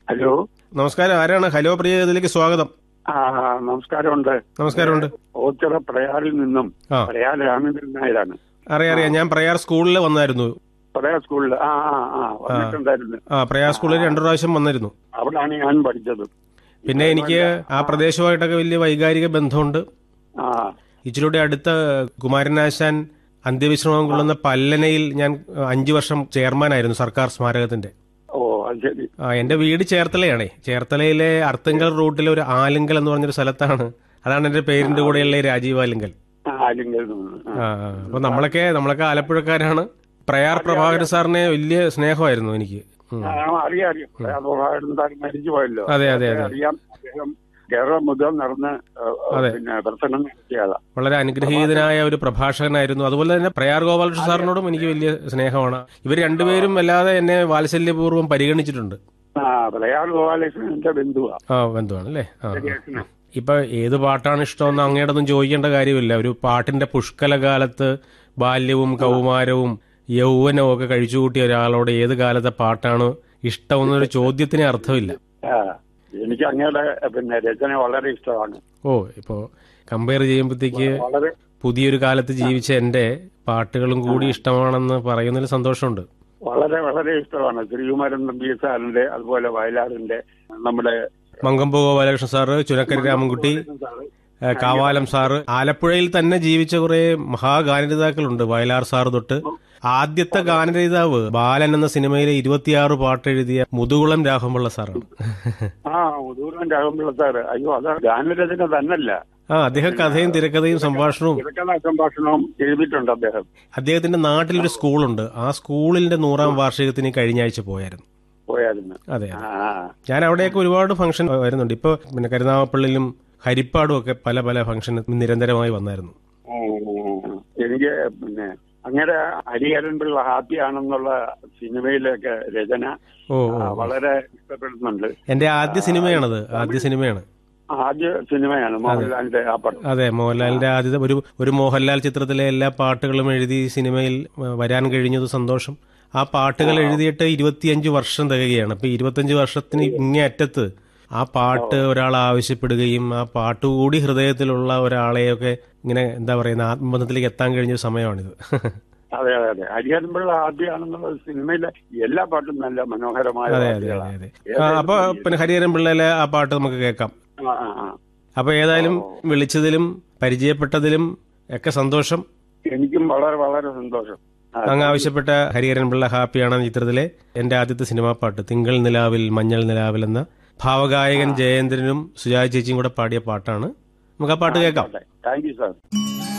Hello നമസ്കാരം ആരാണ് hello പ്രിയ ഇതിലേക്ക് സ്വാഗതം ആ നമസ്കാരമുണ്ട് നമസ്കാരമുണ്ട് ഓച്ചിറ പ്രയാറിൽ നിന്നും ആ പ്രയാർ രാമേന്ദ്രൻ നായരാണ് അറിയാം അറിയാം ഞാൻ പ്രയാർ സ്കൂളിൽ വന്നായിരുന്നു പ്രയാർ സ്കൂളിൽ ആ ആ ആ വന്നിട്ടുണ്ടായിരുന്നു ആ പ്രയാർ സ്കൂളിൽ രണ്ടു പ്രാവശ്യം വന്നിരുന്നു അവിടാണ് ഞാൻ പഠിച്ചത് പിന്നെ എനിക്ക് ആ പ്രദേശമായിട്ടൊക്കെ വലിയ വൈകാരിക ബന്ധമുണ്ട് ആ ഇച്ചിരൂടെ അടുത്ത കുമാരനാശാൻ അന്ത്യവിശ്രമം കൊള്ളുന്ന പല്ലനയിൽ ഞാൻ അഞ്ചു വർഷം ചെയർമാനായിരുന്നു സർക്കാർ സ്മാരകത്തിന്റെ ഓ അത് ശരി ആ എന്റെ വീട് ചേർത്തലയാണേ ചേർത്തലയിലെ അർത്തങ്കൽ റൂട്ടിലെ ഒരു ആലുങ്കൽ എന്ന് പറഞ്ഞൊരു സ്ഥലത്താണ് അതാണ് എന്റെ പേരിന്റെ കൂടെയുള്ള ഈ രാജീവ് ആലുങ്കൽ ആ ആലിംഗൽ നിന്ന് ആ. ആ ആ. അപ്പൊ നമ്മളൊക്കെ നമ്മളൊക്കെ ആലപ്പുഴക്കാരാണ് പ്രയാർ പ്രഭാകരൻ സാറിനെ വലിയ സ്നേഹമായിരുന്നു എനിക്ക് ഉം. ആ, അറിയാം അറിയാം പ്രയാർ പ്രഭാകരൻ സാർ മരിച്ചു പോയല്ലോ അതെ, അതെ, അതെ. അറിയാം അദ്ദേഹം കേരളം മുതൽ നടന്ന് ഏ, അതെ. പിന്നെ പ്രസംഗം നടത്തിയതാ വളരെ അനുഗ്രഹീതനായ ഒരു പ്രഭാഷകനായിരുന്നു അതുപോലെ തന്നെ പ്രയാർ ഗോപാലകൃഷ്ണ സാറിനോടും എനിക്ക് വലിയ സ്നേഹമാണ് ഇവർ രണ്ടുപേരും അല്ലാതെ എന്നെ വാത്സല്യപൂർവ്വം പരിഗണിച്ചിട്ടുണ്ട് ആ പ്രയാർ ഗോപാലകൃഷ്ണൻ എന്റെ ബന്ധുവാ ആ ബന്ധുവാണ് അല്ലേ ആ ആ. ശരിയാക്കണം. ഇപ്പൊ ഏത് പാട്ടാണ് ഇഷ്ടമെന്ന് അങ്ങയുടെ ചോദിക്കേണ്ട കാര്യമില്ല ഒരു പാട്ടിന്റെ പുഷ്കല കാലത്ത് ബാല്യവും കൗമാരവും യൗവനവും ഒക്കെ കഴിച്ചുകൂട്ടിയ ഒരാളോട് ഏത് കാലത്തെ പാട്ടാണ് ഇഷ്ടമെന്നൊരു ചോദ്യത്തിന് അർത്ഥമില്ല ആ, എനിക്ക് അങ്ങയുടെ പിന്നെ രചന വളരെ ഇഷ്ടമാണ് ഓ ഇപ്പോ കമ്പയർ ചെയ്യുമ്പോഴത്തേക്ക് വളരെ പുതിയൊരു കാലത്ത് ജീവിച്ച എന്റെ പാട്ടുകളും കൂടി ഇഷ്ടമാണെന്ന് പറയുന്നതിൽ സന്തോഷമുണ്ട് വളരെ വളരെ ഇഷ്ടമാണ് ശ്രീകുമാരൻ നമ്പി സാറിന്റെ അതുപോലെ വയലാറിന്റെ നമ്മുടെ മങ്കമ്പോ ഗോപാലകൃഷ്ണൻ സാറ് ചുനക്കരി രാമൻകുട്ടി ഏഹ് കാവാലം സാറ് ആലപ്പുഴയിൽ തന്നെ ജീവിച്ച കുറെ മഹാഗാനരചയിതാക്കളുണ്ട് വയലാർ സാറ് തൊട്ട് ആദ്യത്തെ ഗാനരചയിതാവ് ബാലൻ എന്ന സിനിമയിലെ ഇരുപത്തിയാറ് പാട്ട് എഴുതിയ മുതുകുളം രാഘവപിള്ള സാറാണ് ആ ഉദൂരൻ രാഘവപിള്ള സാറ് അയ്യോ അത് ഗാനരചന തന്നല്ല ആ അദ്ദേഹം കഥയും തിരക്കഥയും സംഭാഷണവും തിരക്കഥാ സംഭാഷണവും എഴുതിയിട്ടുണ്ട് അദ്ദേഹം അദ്ദേഹത്തിന്റെ നാട്ടിലൊരു സ്കൂളുണ്ട് ആ സ്കൂളിന്റെ നൂറാം വാർഷികത്തിന് കഴിഞ്ഞ ആഴ്ച പോയായിരുന്നു പോയായിരുന്നു അതെ ആ ഞാൻ അവിടെയൊക്കെ ഒരുപാട് ഫംഗ്ഷൻ വരുന്നുണ്ട് ഇപ്പൊ പിന്നെ കരുനാഗപ്പള്ളിയിലും ഹരിപ്പാടും ഒക്കെ പല പല ഫംഗ്ഷൻ നിരന്തരമായി വന്നായിരുന്നു ഉം. എനിക്ക് പിന്നെ അങ്ങനെ ഹരിഹരൻ പിള്ള ഹാപ്പി ആണെന്നുള്ള സിനിമയിലൊക്കെ രചന ഓ ആ, വളരെ ഇഷ്ടപ്പെടുന്നുണ്ട് എന്റെ ആദ്യ സിനിമയാണത് ആദ്യ സിനിമയാണ് ആദ്യ സിനിമയാണ് മോഹൻലാലിന്റെ ആ പടം അതെ മോഹൻലാലിന്റെ ആദ്യത്തെ ഒരു ഒരു മോഹൻലാൽ ചിത്രത്തിലെ എല്ലാ പാട്ടുകളും എഴുതി സിനിമയിൽ ആ, വരാൻ കഴിഞ്ഞത് സന്തോഷം ആ പാട്ടുകൾ എഴുതിയിട്ട് ഇരുപത്തിയഞ്ച് വർഷം തികയുകയാണ് അപ്പൊ ഇരുപത്തിയഞ്ച് വർഷത്തിന് ഇങ്ങേ അറ്റത്ത് ആ പാട്ട് ഒരാൾ ആവശ്യപ്പെടുകയും ആ പാട്ടുകൂടി ഹൃദയത്തിലുള്ള ഒരാളെയൊക്കെ ഇങ്ങനെ എന്താ പറയുന്ന ആത്മബന്ധത്തിലേക്ക് എത്താൻ കഴിഞ്ഞ ഒരു സമയമാണിത് അതെ അതെ അതെ ഹരിഹരൻ പിള്ള ആദ്യമാണെന്നുള്ള സിനിമയിലെ എല്ലാ പാട്ടും നല്ല മനോഹരമായ അതെ അതെ അതെ പാട്ടുകളാണ്. അതെ ആ, അപ്പൊ പിന്നെ ഹരിഹരൻ പിള്ളയിലെ ആ പാട്ട് നമുക്ക് കേൾക്കാം ആ, ആ, ആ. അപ്പൊ ഏതായാലും വിളിച്ചതിലും പരിചയപ്പെട്ടതിലും ഒക്കെ സന്തോഷം എനിക്കും വളരെ വളരെ സന്തോഷം ആ, അങ്ങ് ആവശ്യപ്പെട്ട ഹരിഹരൻ പിള്ള ഹാപ്പിയാണ് എന്ന ചിത്രത്തിലെ എന്റെ ആദ്യത്തെ സിനിമാ പാട്ട് തിങ്കൾ നിലാവിൽ മഞ്ഞൾ നിലാവിൽ എന്ന ഭാവഗായകൻ ജയേന്ദ്രനും സുജാ ചേച്ചിയും കൂടെ പാടിയ പാട്ടാണ് നമുക്ക് ആ പാട്ട് കേൾക്കാം താങ്ക് യു സാർ